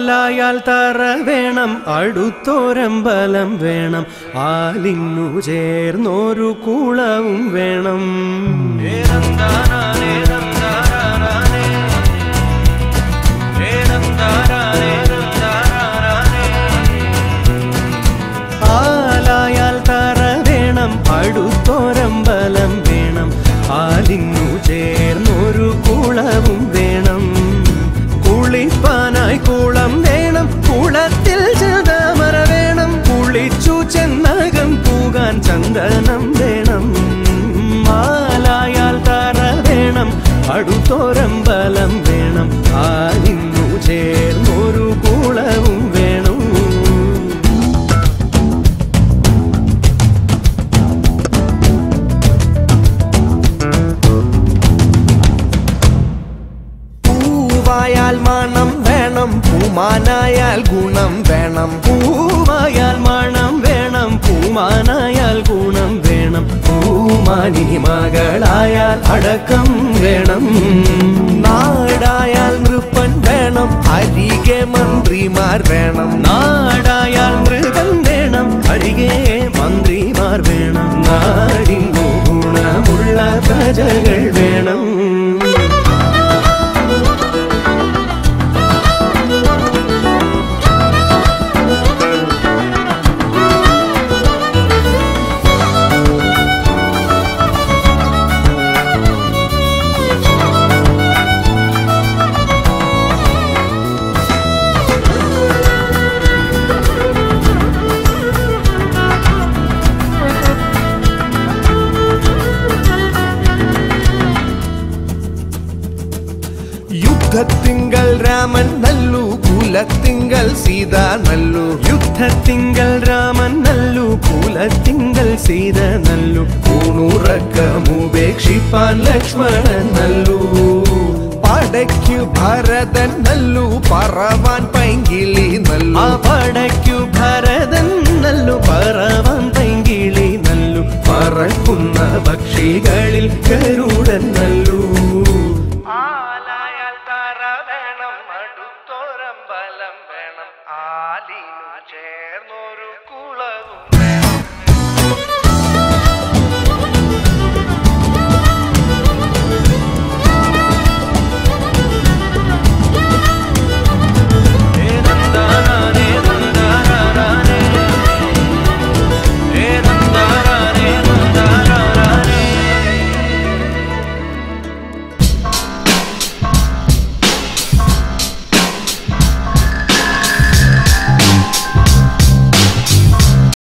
ആലായാൽ തറ വേണം അടുത്തോരമ്പലം വേണം ആലിന്നു ചേർന്നൊരു കുളവും വേണം ആലായാൽ തറ വേണം അടുത്തോരമ്പലം വേണം ആലിന്നു ചേർന്നൊരു കുളവും വേണം കുളിപ്പാനായി കുളം വേണം കുളത്തിൽ ചതമറ വേണം കുളിച്ചു ചെന്നകം പൂകാൻ ചന്ദനം വേണം ആലായാൽ തറ വേണം അടുത്തോരമ്പലം വേണം ആലിന്നു ചേർന്നൊരു കുളവും വേണം പൂവായാൽ മണം വേണം പൂമാനായാൽ ഗുണം വേണം പൂവായാൽ മണം വേണം പൂമാനായാൽ ഗുണം വേണം പൂമാനി മകളായാൽ അടക്കം വേണം നാടായാൽ നൃപ്പൻ വേണം അരികെ മന്ത്രിമാർ വേണം നാടായാൽ മൃഗം വേണം അരികെ മന്ത്രിമാർ വേണം നാടിനു ഗുണമുള്ള പ്രജകൾ വേണം യുദ്ധത്തിങ്കൽ രാമൻ നല്ലു കുലത്തിങ്കൽ സീത നല്ലു യുദ്ധത്തിങ്കൽ രാമൻ നല്ലു കുലത്തിങ്കൽ സീത നല്ലു ൂണുറക്കമുപേക്ഷിപ്പാൻ ലക്ഷ്മണൻ നല്ലു പടയ്ക്കു ഭരതൻ നല്ലു പറവാൻ പൈങ്കിളി ആ നല്ലു പടയ്ക്കു ഭരതൻ നല്ലു പറവാൻ പൈങ്കിളി നല്ലു പറക്കുന്ന പക്ഷികളിൽ കരുട